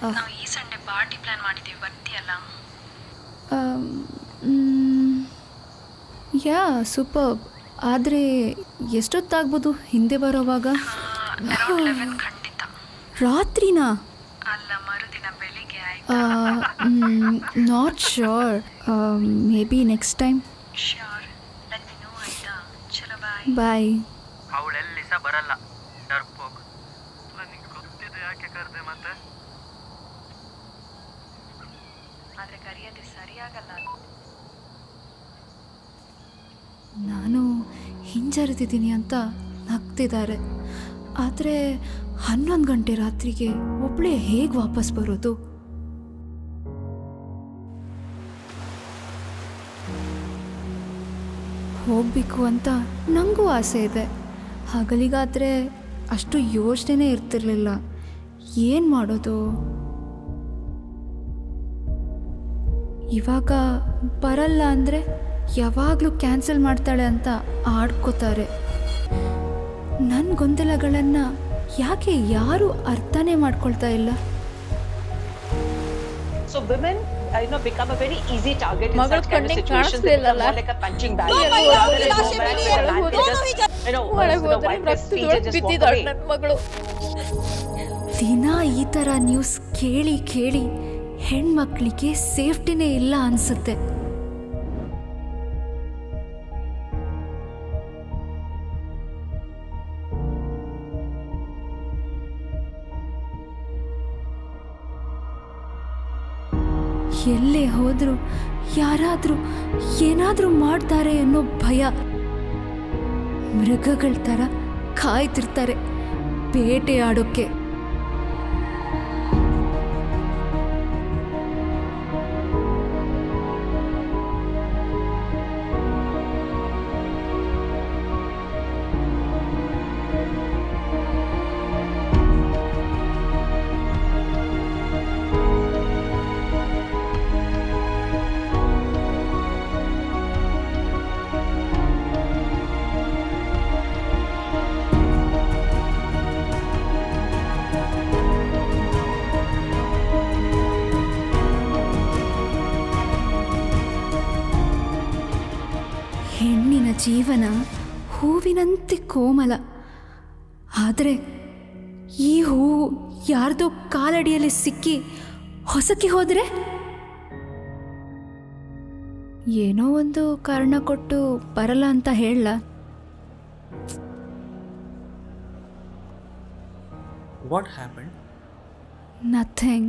ನಾವು ಈ Sunday party plan ಮಾಡಿದ್ದೀವಿ ಬರ್ತೀಯಲ್ಲ ಯಾ ಸೂಪರ್ ಆದರೆ ಎಷ್ಟೊತ್ತಾಗ್ಬೋದು ಹಿಂದೆ ಬರೋವಾಗ ಲೆವೆನ್ ಖಂಡಿತ ರಾತ್ರಿನಾ ಅಲ್ಲ ಮರುದಿನ ಬೆಳಿಗ್ಗೆ ಆಯ್ತು not sure maybe next time sure let me know ಆಯ್ತಾ ಚಲೋ ಬಾಯ್ ಬಾಯ್ ಅವಳೆಲ್ಲಿ ಸಹ ಬರಲ್ಲ ಡರ್ಪೋಗ್ ನನಗೆ ಗೊತ್ತಿದೆ ಯಾಕೆ ಕರೆದೆ ಮತ್ತೆ ಆದ್ರೆ ಕರೆಯೋದು ಸರಿಯಾಗಲ್ಲ ನಾನು ಹಿಂಜರಿತಿದ್ದೀನಿ ಅಂತ ನಗ್ತಿದ್ದಾರೆ ಆದರೆ ಹನ್ನೊಂದು ಗಂಟೆ ರಾತ್ರಿಗೆ ಒಬ್ಬಳೇ ಹೇಗೆ ವಾಪಸ್ ಬರೋದು ಹೋಗಬೇಕು ಅಂತ ನನಗೂ ಆಸೆ ಇದೆ ಹಗಲಿಗಾದರೆ ಅಷ್ಟು ಯೋಚನೆ ಇರ್ತಿರ್ಲಿಲ್ಲ ಏನು ಮಾಡೋದು ಇವಾಗ ಬರಲ್ಲ ಅಂದರೆ ಯಾವಾಗಲೂ ಕ್ಯಾನ್ಸಲ್ ಮಾಡ್ತಾಳೆ ಅಂತ ಆಡ್ಕೋತಾರೆ ನನ್ನ ಗೊಂದಲಗಳನ್ನು ಯಾಕೆ ಯಾರೂ ಅರ್ಥನೇ ಮಾಡ್ಕೊಳ್ತಾ ಇಲ್ಲ So women, uh, you know, become a very easy target in ಮಗಳ such kind of ಕಣ್ಣಿಗ್ situations. They become ಕಾಣಿಸ್ಲಿಲ್ಲಲ್ಲ? more like a punching bag. ಅಯ್ಯೋ, Rather than ಅಯ್ಯೋ, go last back time where the man ಒಳಗ್ can just, you know, ಒಳಗ್ you know, ಹೋದ್ರೆ wipe their ರಕ್ತ feet and just walk ಬಿದ್ದಿದ್ದಾಳೆ away. ನನ್ನ ಮಗಳು ದಿನ ಈ ಥರ ನ್ಯೂಸ್ ಕೇಳಿ ಕೇಳಿ ಹೆಣ್ಮಕ್ಳಿಗೆ ಸೇಫ್ಟಿನೇ ಇಲ್ಲ ಅನಿಸುತ್ತೆ ಎಲ್ಲೇ ಹೋದ್ರು ಯಾರಾದರೂ ಏನಾದರೂ ಮಾಡ್ತಾರೆ ಅನ್ನೋ ಭಯ ಮೃಗಗಳ ಥರ ಕಾಯ್ತಿರ್ತಾರೆ ಬೇಟೆ ಆಡೋಕ್ಕೆ ಹೆಣ್ಣಿನ ಜೀವನ ಹೂವಿನಂತೆ ಕೋಮಲ ಆದರೆ ಈ ಹೂವು ಯಾರ್ದೋ ಕಾಲಡಿಯಲ್ಲಿ ಸಿಕ್ಕಿ ಹೊಸಕ್ಕೆ ಹೋದರೆ ಏನೋ ಒಂದು ಕಾರಣ ಕೊಟ್ಟು ಬರಲ್ಲ ಅಂತ ಹೇಳಲ್ಲ What happened? Nothing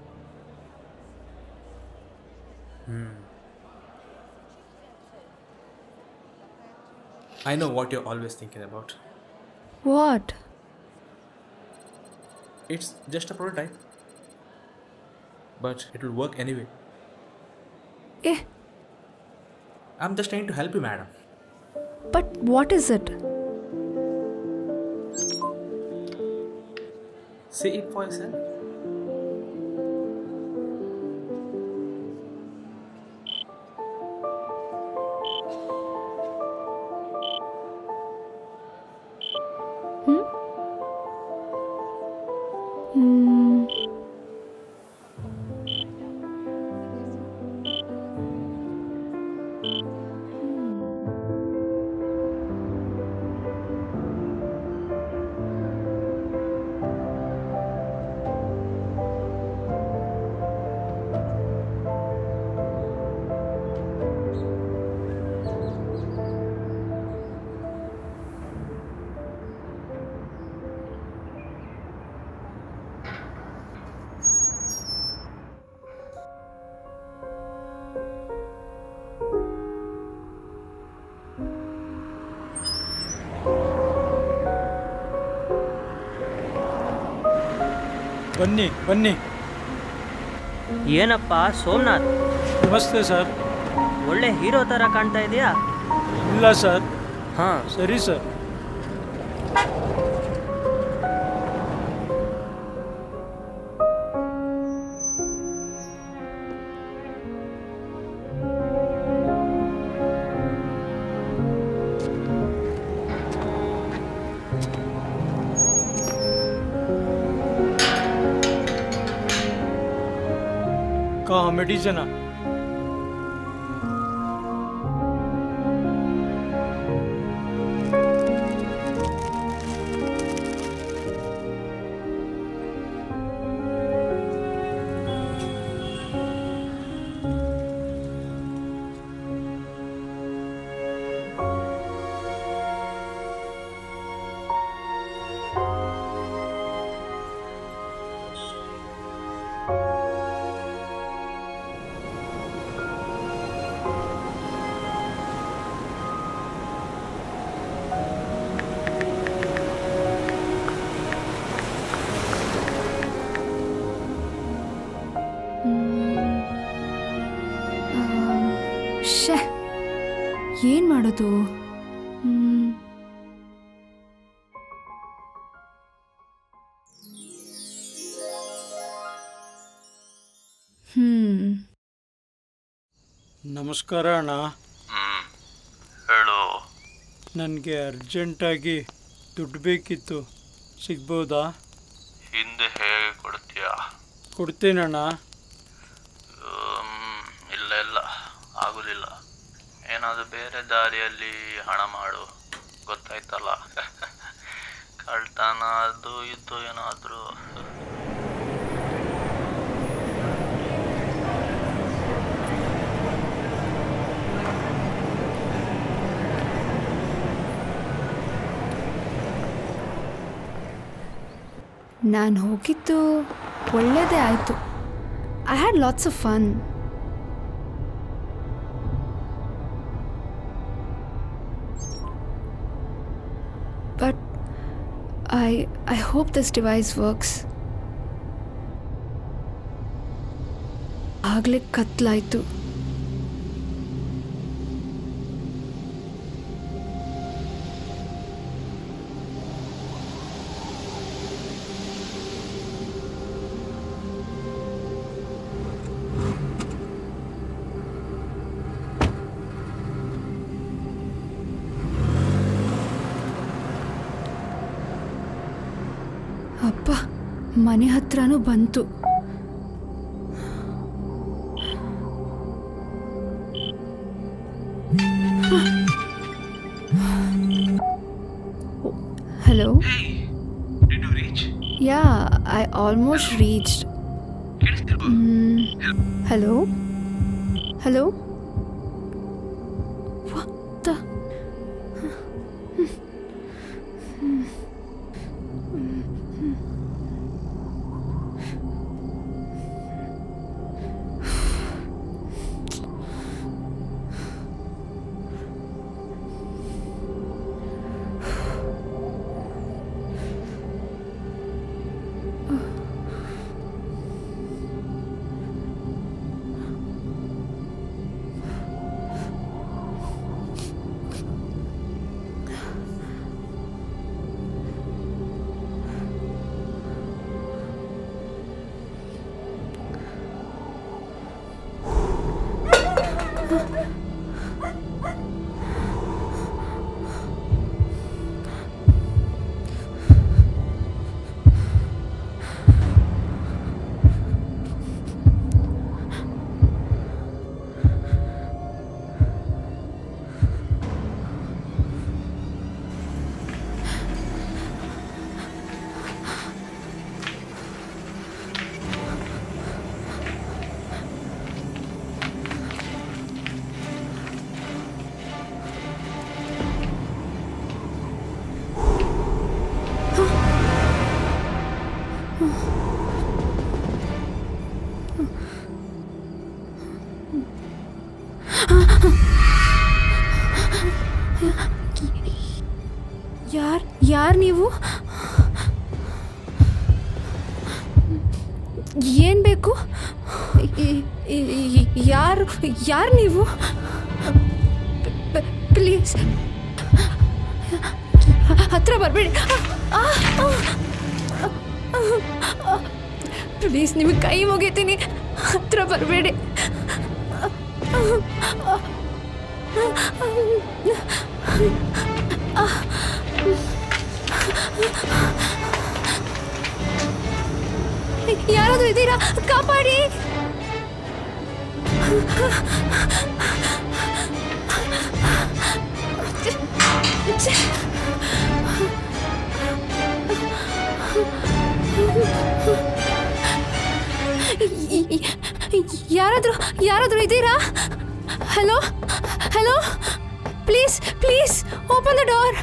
I know what you're always thinking about. What It's just a prototype. But it will work anyway. ಏ I'm just trying to help you, madam. But what is it See it for yourself. ಬನ್ನಿ ಬನ್ನಿ ಏನಪ್ಪ ಸೋಮನಾಥ್ ನಮಸ್ತೆ sir ಒಳ್ಳೆ hero ಥರ ಕಾಣ್ತಾ ಇದೆಯಾ ಇಲ್ಲ ಸರ್ ಹಾಂ ಸರಿ ಸರ್ ಹಾಂ ಮೆಡಿಸನ ಶೇ ಏನು ಮಾಡೋದು ಹ್ಮ್. ಹ್ಮ್ ನಮಸ್ಕಾರ ಅಣ್ಣ ಹೇಳು ನನಗೆ ಅರ್ಜೆಂಟಾಗಿ ದುಡ್ಡು ಬೇಕಿತ್ತು ಸಿಗ್ಬೋದಾ ಹಿಂದೆ ಹೇಗೆ ಕೊಡ್ತೀಯಾ ಕೊಡ್ತೀನಣ್ಣ ಹ್ಮ್, ಇಲ್ಲ ಇಲ್ಲ ಆಗುದಿಲ್ಲ ಏನಾದರೂ ಬೇರೆ ದಾರಿಯಲ್ಲಿ ಹಣ ಮಾಡು ಗೊತ್ತಾಯ್ತಲ್ಲ ಕಳ್ತನ ಅದು ಇದು ಏನಾದರೂ ನಾನು ಹೋಗಿದ್ದು ಒಳ್ಳೆಯದೇ ಆಯಿತು I had lots of fun but I I hope this device works ಆಗಲೇ ಕತ್ಲಾಯಿತು ಅಪ್ಪ ಮನೆ ಹತ್ರನೂ ಬಂತು hello yeah I almost reached hello hello What the? ಯಾರ್ ಯಾರ್ ನೀವು ಏನ್ ಬೇಕು ಯಾರು ಯಾರು ನೀವು ಪ್ಲೀಸ್ ಹತ್ರ ಬರಬೇಡಿ ಪ್ಲೀಸ್ ನಿಮಗೆ ಕೈ ಮುಗಿತೀನಿ ಹತ್ರ ಬರಬೇಡಿ ಯಾರಾದ್ರೂ ಇದ್ದೀರಾ ಕಾಪಾಡಿ ಯಾರಾದರೂ ಯಾರಾದರೂ ಇದ್ದೀರಾ hello hello please please open the door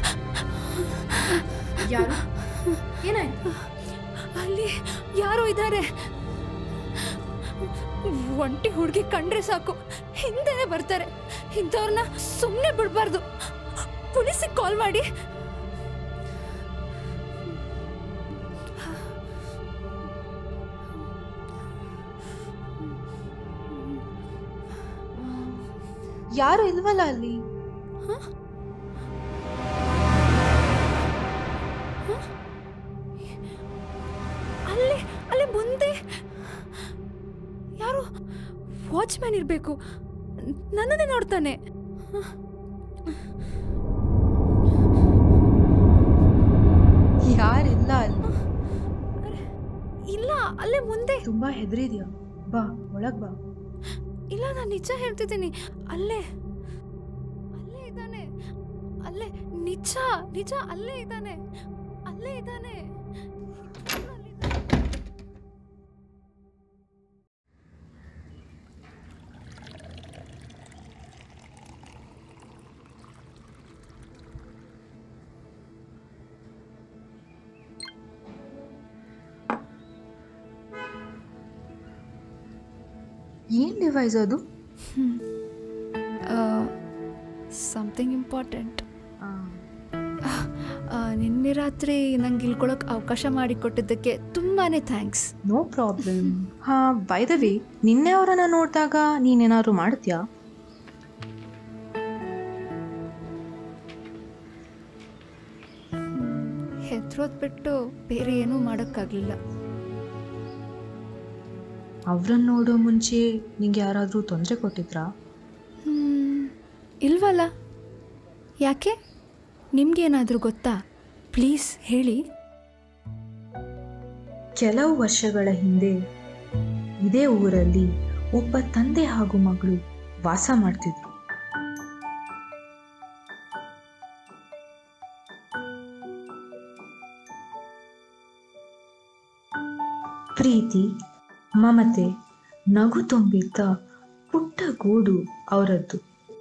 ಯಾರು ಏನಾಯ್ತು ಅಲ್ಲಿ ಯಾರೋ ಇದ್ದಾರೆ ಒಂಟಿ ಹುಡುಗಿ ಕಂಡ್ರೆ ಸಾಕು ಹಿಂದೆನೆ ಬರ್ತಾರೆ ಇಂಥವ್ರನ್ನ ಸುಮ್ಮನೆ ಬಿಡಬಾರ್ದು ಪೊಲೀಸಿಗೆ ಕಾಲ್ ಮಾಡಿ ಯಾರು ಇಲ್ವಲ್ಲ ಅಲ್ಲಿ ಅಲ್ಲಿ ಅಲ್ಲಿ ಮುಂದೆ ಯಾರು ವಾಚ್ಮ್ಯಾನ್ ಇರಬೇಕು ನನ್ನನ್ನೇ ನೋಡ್ತಾನೆ ಯಾರಿಲ್ಲ ಅಲ್ಲಿ ಇಲ್ಲ ಅಲ್ಲೇ ಮುಂದೆ ತುಂಬಾ ಹೆದರಿದ್ಯಾ ಬಾ ಒಳಗ್ ಬಾ ಇಲ್ಲ ನಾನು ನಿಜ ಹೇಳ್ತಿದ್ದೀನಿ ಅಲ್ಲೇ ಅಲ್ಲೇ ಇದ್ದಾನೆ ಅಲ್ಲೇ ನಿಜ ನಿಜ ಅಲ್ಲೇ ಇದ್ದಾನೆ ಅಲ್ಲೇ ಇದ್ದಾನೆ ಏನ್ ಡಿವೈಸ್ ಅದು ಸಮಥಿಂಗ್ ಇಂಪಾರ್ಟೆಂಟ್ ನಿನ್ನೆ ರಾತ್ರಿ ನಂಗೆ ಇಳ್ಕೊಳಕ್ಕೆ ಅವಕಾಶ ಮಾಡಿಕೊಟ್ಟಿದ್ದಕ್ಕೆ ತುಂಬಾ ಥ್ಯಾಂಕ್ಸ್ ನೋ ಪ್ರಾಬ್ಲಮ್ ಹಾ ಬೈ ದ ವೇ ನಿನ್ನೆ ಅವರನ್ನ ನೋಡಿದಾಗ ನೀನೇನಾದ್ರು ಮಾಡ್ತೀಯಾ ಹೆದ್ರೋದ್ ಬಿಟ್ಟು ಬೇರೆ ಏನೂ ಮಾಡೋಕ್ಕಾಗಲಿಲ್ಲ ಅವ್ರನ್ನ ನೋಡೋ ಮುಂಚೆ ನಿಂಗೆ ಯಾರಾದರೂ ತೊಂದರೆ ಕೊಟ್ಟಿದ್ರಾ ಇಲ್ವಲ್ಲ ಯಾಕೆ ನಿಮ್ಗೇನಾದರೂ ಗೊತ್ತಾ ಪ್ಲೀಸ್ ಹೇಳಿ ಕೆಲವು ವರ್ಷಗಳ ಹಿಂದೆ ಇದೇ ಊರಲ್ಲಿ ಒಬ್ಬ ತಂದೆ ಹಾಗೂ ಮಗಳು ವಾಸ ಮಾಡ್ತಿದ್ರು ಪ್ರೀತಿ ಮಮತೆ ನಗು ತುಂಬಿದ್ದ ಪುಟ್ಟ ಗೂಡು ಅವರದ್ದು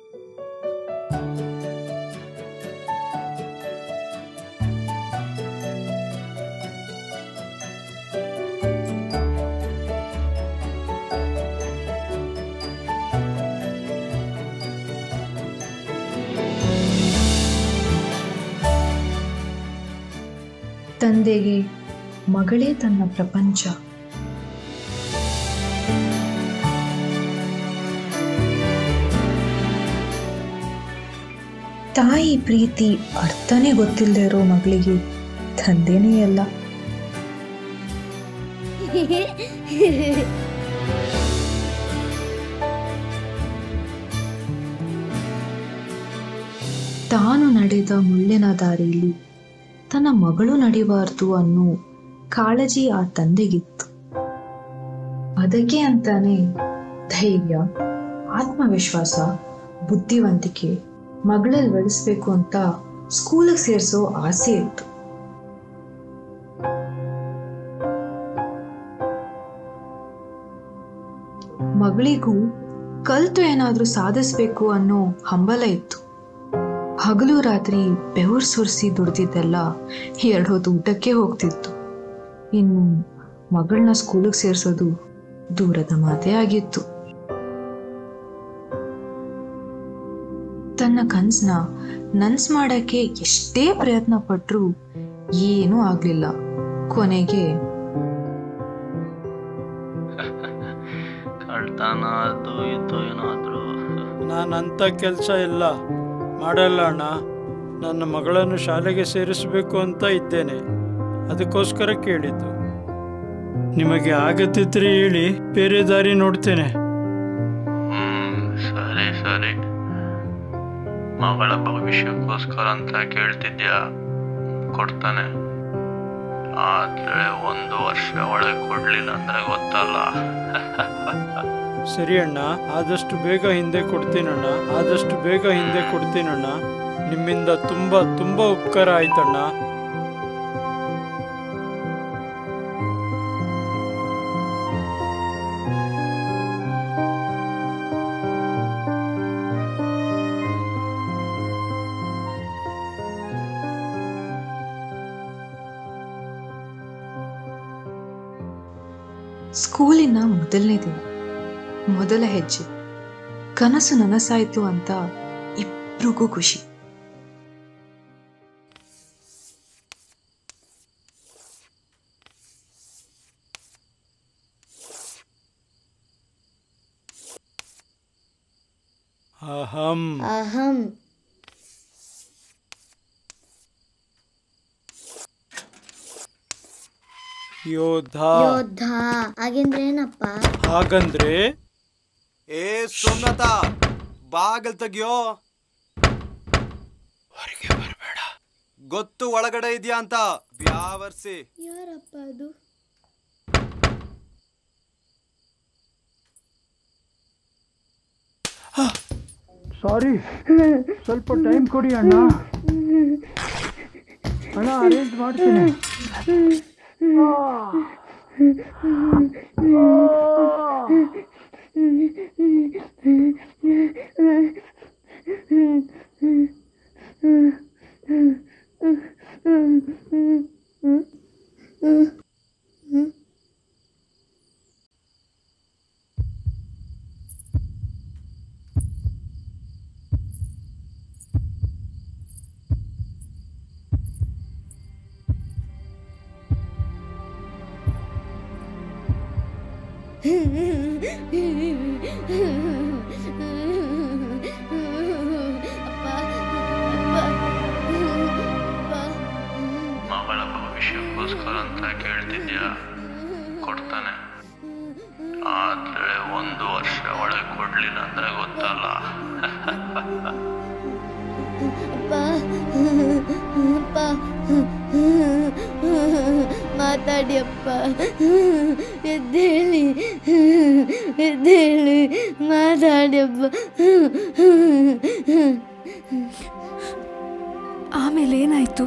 ತಂದೆಗೆ ಮಗಳೇ ತನ್ನ ಪ್ರಪಂಚ ತಾಯಿ ಪ್ರೀತಿ ಅರ್ಥನೇ ಗೊತ್ತಿಲ್ಲದೆ ಇರೋ ಮಗಳಿಗೆ ತಂದೆನೇ ಅಲ್ಲ ತಾನು ನಡೆದ ಮುಳ್ಳಿನ ದಾರಿಯಲ್ಲಿ ತನ್ನ ಮಗಳು ನಡೆಯಬಾರ್ದು ಅನ್ನೋ ಕಾಳಜಿ ಆ ತಂದೆಗಿತ್ತು ಅದಕ್ಕೆ ಅಂತಾನೆ ಧೈರ್ಯ ಆತ್ಮವಿಶ್ವಾಸ ಬುದ್ಧಿವಂತಿಕೆ ಮಗಳಲ್ಲಿ ಬೆಳೆಸ್ಬೇಕು ಅಂತ ಸ್ಕೂಲಿಗೆ ಸೇರಿಸೋ ಆಸೆ ಇತ್ತು ಮಗಳಿಗೂ ಕಲ್ತು ಏನಾದ್ರೂ ಸಾಧಿಸ್ಬೇಕು ಅನ್ನೋ ಹಂಬಲ ಇತ್ತು ಹಗಲು ರಾತ್ರಿ ಬೆವರು ಸುರಿಸಿ ದುಡ್ದಿದ್ದೆಲ್ಲ ಎರಡು ಹೊತ್ತು ಊಟಕ್ಕೆ ಹೋಗ್ತಿತ್ತು ಇನ್ನು ಮಗಳನ್ನ ಸ್ಕೂಲಿಗೆ ಸೇರಿಸೋದು ದೂರದ ಮಾತೇ ಆಗಿತ್ತು ತನ್ನ ಕನ್ಸ್ನ ನನ್ಸ್ ಮಾಡಕ್ಕೆ ಎಷ್ಟೇ ಪ್ರಯತ್ನ ಪಟ್ರೂ ಏನೂ ಆಗ್ಲಿಲ್ಲ ಕೊನೆಗೆ ಕಳ್ತನ ಅದು ಇದು ಏನಾದರೂ ನಾನು ಅಂಥ ಕೆಲಸ ಇಲ್ಲ ಮಾಡಲ್ಲ ಅಣ್ಣ ನನ್ನ ಮಗಳನ್ನು ಶಾಲೆಗೆ ಸೇರಿಸಬೇಕು ಅಂತ ಇದ್ದೇನೆ ಅದಕ್ಕೋಸ್ಕರ ಕೇಳಿದ್ದು ನಿಮಗೆ ಆಗತ್ತಿದ್ರೆ ಹೇಳಿ ಬೇರೆ ದಾರಿ ನೋಡ್ತೇನೆ ಹ್ಮ್ ಸರಿ ಸರಿ ಮಗಳ ಭವಿಷ್ಯಕ್ಕೋಸ್ಕರ ಅಂತ ಕೇಳ್ತಿದ್ಯಾ ಕೊಡ್ತಾನೆ ಆದ್ರೆ ಒಂದು ವರ್ಷ ಒಳಗೆ ಕೊಡ್ಲಿಲ್ಲ ಅಂದ್ರೆ ಗೊತ್ತಲ್ಲ ಸರಿ ಅಣ್ಣ ಆದಷ್ಟು ಬೇಗ ಹಿಂದೆ ಕೊಡ್ತೀನಣ್ಣ ಆದಷ್ಟು ಬೇಗ ಹಿಂದೆ ಕೊಡ್ತೀನಣ್ಣ ನಿಮ್ಮಿಂದ ತುಂಬ ತುಂಬ ಉಪಕಾರ ಆಯ್ತಣ್ಣ ಸ್ಕೂಲಿನ ಮೊದಲನೇ ದಿನ ಮೊದಲ ಹೆಜ್ಜೆ ಕನಸು ನನಸಾಯ್ತು ಅಂತ ಇಬ್ರಿಗೂ ಖುಷಿ ಅಹಂ ಅಹಂ ಯೋಧ ಯೋಧ ಹಾಗೆಂದ್ರೆ ಏನಪ್ಪ ಹಾಗಂದ್ರೆ ಏ ಸೋಮನಾಥ ಬಾಗಲ್ ತೆಗಿಯೋ ಹೊರಗೆ ಬರಬೇಡ ಗೊತ್ತು ಒಳಗಡೆ ಇದೆಯಾ ಅಂತ ಬ್ಯಾವರ್ಸಿ ಯಾರಪ್ಪ ಅದು ಸಾರಿ ಸ್ವಲ್ಪ ಟೈಮ್ ಕೊಡಿ ಅಣ್ಣ ಅಣ್ಣ ಅರೇಂಜ್ ಮಾಡ್ತೀನಿ ಮಗಳ ಭವಿಷ್ಯಕ್ಕೋಸ್ಕರ ಅಂತ ಕೇಳ್ತಿದ್ಯಾ ಕೊಡ್ತಾನೆ ಆದ್ರೆ ಒಂದು ವರ್ಷ ಒಳಗೆ ಕೊಡ್ಲಿಲ್ಲ ಅಂದ್ರೆ ಗೊತ್ತಲ್ಲ ಅಪ್ಪ ಅಪ್ಪ ಮಾತಾಡಿ ಅಪ್ಪ ಎದ್ದೇಳಿ ಎದ್ದೇಳಿ ಮಾತಾಡಿ ಅಪ್ಪ ಆಮೇಲೆ ಏನಾಯ್ತು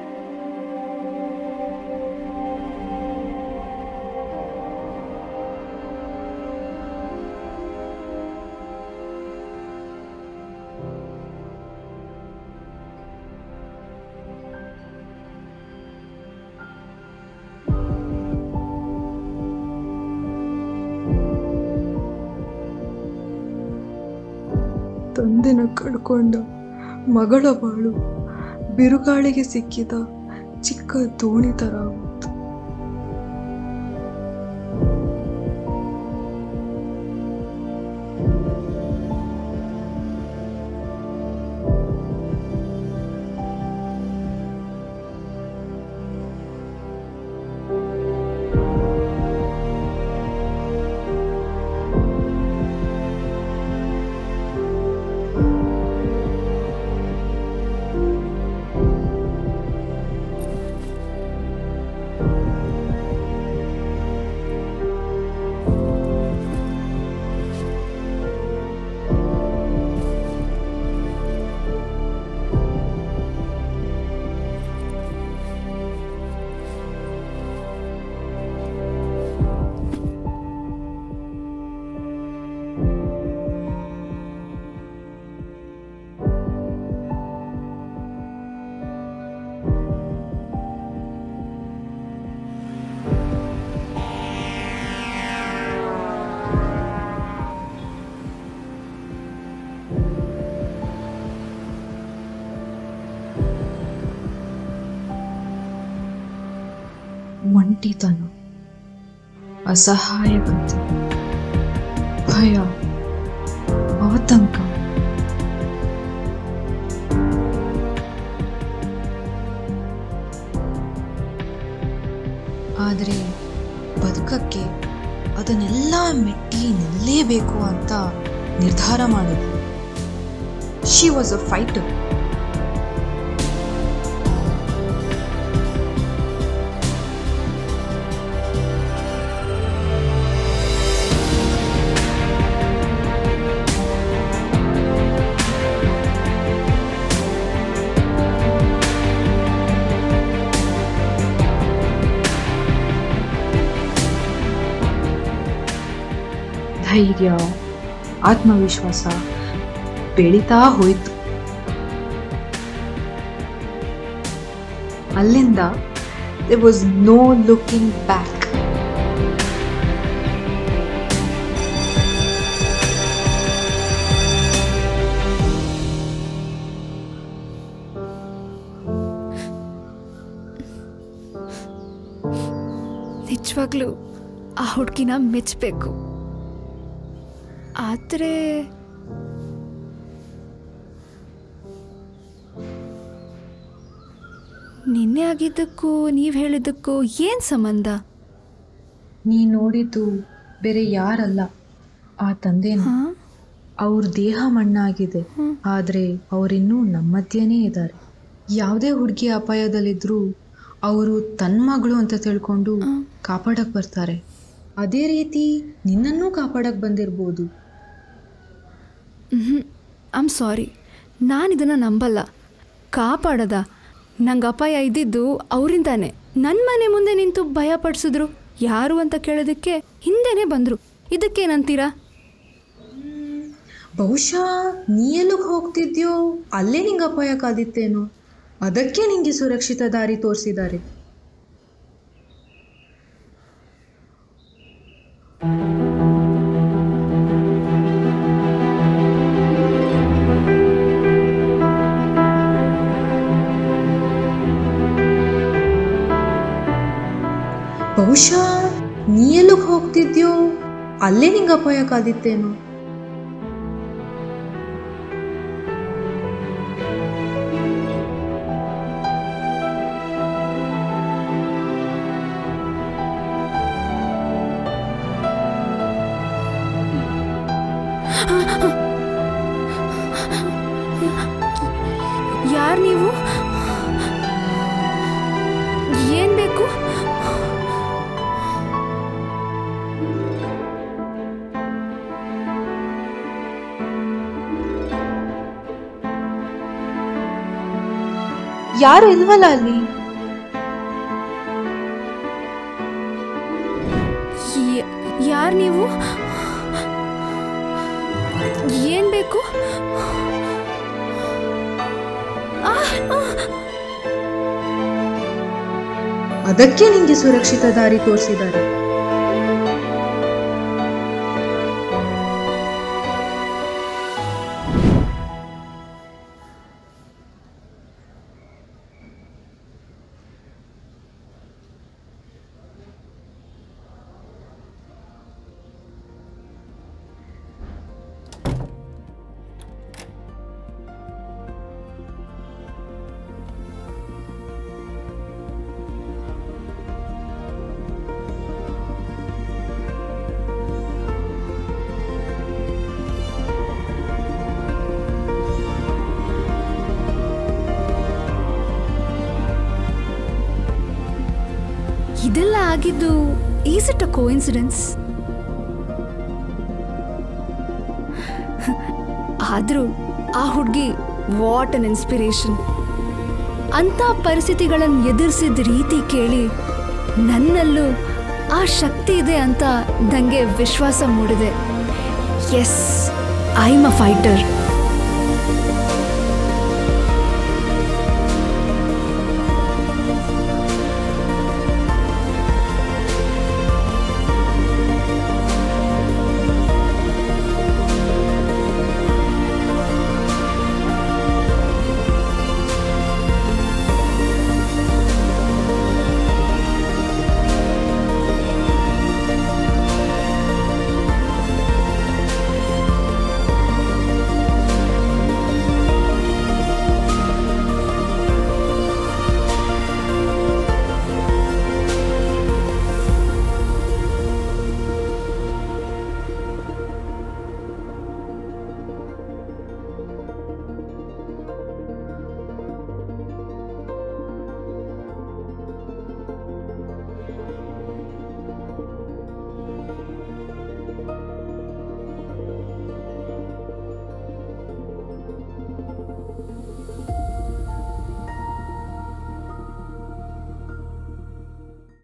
ತಂದೆನ ಕಳ್ಕೊಂಡ ಮಗಳ ಬಾಳು ಬಿರುಗಾಳಿಗೆ ಸಿಕ್ಕಿದ ಚಿಕ್ಕ ದೋಣಿ ತರ ಆಗೋಯ್ತು. ಒಂಟಿತನ ಅಸಹಾಯಕತೆ ಭಯ ಆತಂಕ ಆದರೆ ಬದುಕಕ್ಕೆ ಅದನ್ನೆಲ್ಲ ಮೆಟ್ಟಿ ನಿಲ್ಲೇಬೇಕು ಅಂತ ನಿರ್ಧಾರ ಮಾಡಿದ್ಲು ಶಿ ವಾಸ್ ಅ ಫೈಟರ್ ಧೈರ್ಯ ಆತ್ಮವಿಶ್ವಾಸ ಬೆಳೀತಾ ಹೋಯ್ತು ಅಲ್ಲಿಂದ there was no looking back ನಿಜವಾಗ್ಲೂ ಆ ಹುಡುಗಿನ ಮೆಚ್ಚಬೇಕು ಆದರೆ ನಿನ್ನೆ ಆಗಿದ್ದಕ್ಕೂ ನೀವು ಹೇಳಿದ್ದಕ್ಕೂ ಏನು ಸಂಬಂಧ ನೀ ನೋಡಿದ್ದು ಬೇರೆ ಯಾರಲ್ಲ ಆ ತಂದೆನ ಅವ್ರ ದೇಹ ಮಣ್ಣಾಗಿದೆ ಆದರೆ ಅವರಿನ್ನೂ ನಮ್ಮ ಮಧ್ಯೆನೇ ಇದ್ದಾರೆ ಯಾವುದೇ ಹುಡುಗಿ ಅಪಾಯದಲ್ಲಿದ್ರೂ ಅವರು ತನ್ನ ಮಗಳು ಅಂತ ತಿಳ್ಕೊಂಡು ಕಾಪಾಡಕ್ ಬರ್ತಾರೆ ಅದೇ ರೀತಿ ನಿನ್ನನ್ನೂ ಕಾಪಾಡಕ್ ಬಂದಿರ್ಬೋದು ಐಮ್ ಸಾರಿ ನಾನು ಇದನ್ನು ನಂಬಲ್ಲ ಕಾಪಾಡದ ನಂಗೆ ಅಪಾಯ ಇದ್ದಿದ್ದು ಅವರಿಂದಾನೆ ನನ್ನ ಮನೆ ಮುಂದೆ ನಿಂತು ಭಯ ಪಡಿಸಿದ್ರು ಯಾರು ಅಂತ ಕೇಳೋದಕ್ಕೆ ಹಿಂದೆನೇ ಬಂದರು ಇದಕ್ಕೇನಂತೀರಾ ಬಹುಶಃ ನೀ ಎಲ್ಲಿಗೆ ಹೋಗ್ತಿದ್ಯೋ ಅಲ್ಲೇ ನಿಂಗೆ ಅಪಾಯ ಕಾದಿತ್ತೇನೋ ಅದಕ್ಕೆ ನಿಂಗೆ ಸುರಕ್ಷಿತ ದಾರಿ ತೋರಿಸಿದ್ದಾರೆ ಬಹುಶಃ ನೀ ಎಲ್ಲಿಗೆ ಹೋಗ್ತಿದ್ಯೋ ಅಲ್ಲೇ ನಿಂಗೆ ಅಪಾಯ ಕಾದಿತ್ತೇನೋ ಯಾರು ನೀವು ಏನ್ ಬೇಕು ಯಾರು ಇಲ್ವಲ್ಲ ಅಲ್ಲಿ ಯಾರು ನೀವು ಏನ್ ಬೇಕು ಆ, ಆ. ಅದಕ್ಕೆ ನಿಂಗೆ ಸುರಕ್ಷಿತ ದಾರಿ ತೋರಿಸಿದ್ದಾರೆ ಇದೆಲ್ಲ ಆಗಿದ್ದು ಈಸ್ ಇಟ್ ಅ ಕೋಇನ್ಸಿಡೆನ್ಸ್ ಆದರೂ ಆ ಹುಡುಗಿ ವಾಟ್ ಅನ್ ಇನ್ಸ್ಪಿರೇಷನ್ ಅಂಥ ಪರಿಸ್ಥಿತಿಗಳನ್ನು ಎದುರಿಸಿದ ರೀತಿ ಕೇಳಿ ನನ್ನಲ್ಲೂ ಆ ಶಕ್ತಿ ಇದೆ ಅಂತ ನನಗೆ ವಿಶ್ವಾಸ ಮೂಡಿದೆ yes I am a fighter